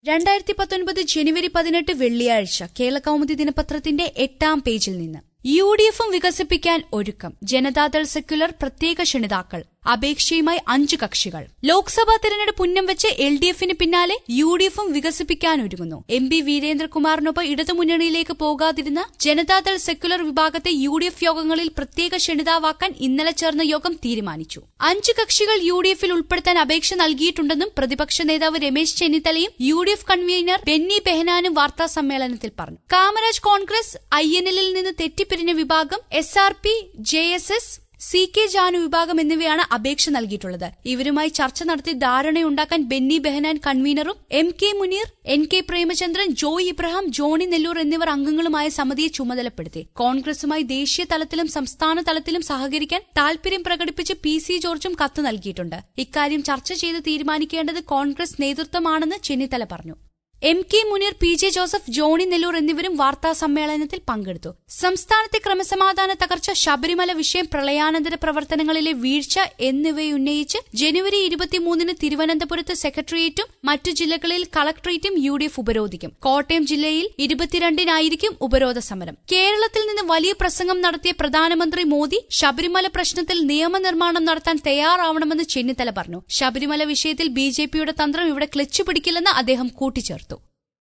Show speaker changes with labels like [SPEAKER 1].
[SPEAKER 1] രണ്ടായിരത്തി പത്തൊൻപത് ജനുവരി പതിനെട്ട് വെള്ളിയാഴ്ച കേരളകൗമുദി ദിനപത്രത്തിന്റെ എട്ടാം പേജിൽ നിന്ന് യു ഡി എഫും വികസിപ്പിക്കാൻ ഒരുക്കം ജനതാദൾ സെക്യുലർ പ്രത്യേക ക്ഷണിതാക്കൾ അപേക്ഷയുമായി അഞ്ചു കക്ഷികൾ ലോക്സഭാ തെരഞ്ഞെടുപ്പ് ഉന്നം വെച്ച് എൽ ഡി എഫിന് പിന്നാലെ യു ഡി എഫും വികസിപ്പിക്കാനൊരുങ്ങുന്നു എം പി വീരേന്ദ്രകുമാറിനൊപ്പം ഇടതുമുന്നണിയിലേക്ക് പോകാതിരുന്ന ജനതാദൾ സെക്യുലർ വിഭാഗത്തെ യു ഡി എഫ് യോഗങ്ങളിൽ പ്രത്യേക ക്ഷണിതാവാക്കാൻ ഇന്നലെ ചേർന്ന യോഗം തീരുമാനിച്ചു അഞ്ചു കക്ഷികൾ യു ഡി എഫിൽ ഉൾപ്പെടുത്താൻ അപേക്ഷ നൽകിയിട്ടുണ്ടെന്നും പ്രതിപക്ഷ നേതാവ് രമേശ് ചെന്നിത്തലയും U D F convener Benny ബെഹനാനും വാർത്താ സമ്മേളനത്തിൽ പറഞ്ഞു കാമരാജ് കോൺഗ്രസ് ഐ എൻ എല്ലിൽ നിന്ന് തെറ്റിപ്പിരിഞ്ഞ വിഭാഗം S R P J S S C K Janu വിഭാഗം എന്നിവയാണ് അപേക്ഷ നൽകിയിട്ടുള്ളത് ഇവരുമായി ചർച്ച നടത്തി ധാരണയുണ്ടാക്കാൻ ബെന്നി ബെഹനാൻ കൺവീനറും M K Muneer N K Premachandran Joy Ibrahim Johnny Nelloor എന്നിവർ അംഗങ്ങളുമായ സമിതിയെ ചുമതലപ്പെടുത്തി കോൺഗ്രസുമായി ദേശീയ തലത്തിലും സംസ്ഥാന തലത്തിലും സഹകരിക്കാൻ താൽപര്യം പ്രകടിപ്പിച്ച് പി സി ജോർജും കത്ത് നൽകിയിട്ടുണ്ട് ഇക്കാര്യം ചർച്ച ചെയ്ത് തീരുമാനിക്കേണ്ടത് കോൺഗ്രസ് നേതൃത്വമാണെന്ന് ചെന്നിത്തല പറഞ്ഞു M K Muneer P J Joseph Johnny Nelloor എന്നിവരും വാർത്താ സമ്മേളനത്തിൽ പങ്കെടുത്തു സംസ്ഥാനത്തെ ക്രമസമാധാന തകർച്ച ശബരിമല വിഷയം പ്രളയാനന്തര പ്രവർത്തനങ്ങളിലെ വീഴ്ച എന്നിവയുന്നയിച്ച് ജനുവരി ഇരുപത്തിമൂന്നിന് തിരുവനന്തപുരത്ത് സെക്രട്ടേറിയറ്റും മറ്റു ജില്ലകളിൽ കളക്ടറേറ്റും യു ഡി എഫ് ഉപരോധിക്കും കോട്ടയം ജില്ലയിൽ ഇരുപത്തിരണ്ടിനായിരിക്കും ഉപരോധ സമരം കേരളത്തിൽ നിന്ന് വലിയ പ്രസംഗം നടത്തിയ പ്രധാനമന്ത്രി മോദി ശബരിമല പ്രശ്നത്തിൽ നിയമനിർമ്മാണം നടത്താൻ തയ്യാറാവണമെന്ന് ചെന്നിത്തല പറഞ്ഞു ശബരിമല വിഷയത്തിൽ ബി ജെ പിയുടെ തന്ത്രം ഇവിടെ ക്ലച്ച് പിടിക്കില്ലെന്ന് അദ്ദേഹം കൂട്ടിച്ചേർത്തു